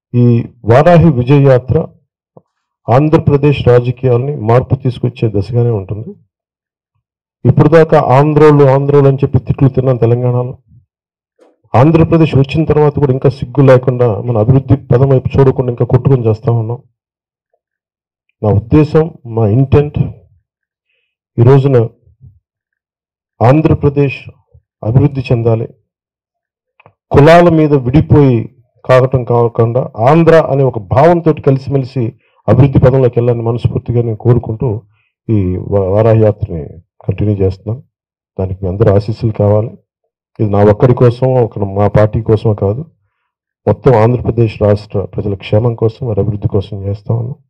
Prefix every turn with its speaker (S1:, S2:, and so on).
S1: ఈ వారాహి విజయ యాత్ర ఆంధ్రప్రదేశ్ రాజకీయాల్ని మార్పు తీసుకొచ్చే దశగానే ఉంటుంది ఇప్పుడు దాకా ఆంధ్రోళ్ళు ఆంధ్రోళ్ళు అని చెప్పి తిట్లు తిన్నాం తెలంగాణలో ఆంధ్రప్రదేశ్ వచ్చిన తర్వాత కూడా ఇంకా సిగ్గు లేకుండా మన అభివృద్ధి పదం వైపు చూడకుండా ఇంకా కొట్టుకొని చేస్తా ఉన్నాం నా ఉద్దేశం మా ఇంటెంట్ ఈ రోజున ఆంధ్రప్రదేశ్ అభివృద్ధి చెందాలి కులాల మీద విడిపోయి కావటం కాకుండా ఆంధ్ర అనే ఒక భావంతో కలిసిమెలిసి అభివృద్ధి పదంలోకి వెళ్ళాలని మనస్ఫూర్తిగా నేను కోరుకుంటూ ఈ వా- వారాహి యాత్రని కంటిన్యూ చేస్తున్నాను దానికి మీ అందరూ ఆశీస్సులు కావాలి ఇది నా ఒక్కడి కోసం ఒక మా పార్టీ కోసమే కాదు మొత్తం ఆంధ్రప్రదేశ్ రాష్ట్ర ప్రజల క్షేమం కోసం వారి అభివృద్ధి కోసం చేస్తా ఉన్నాం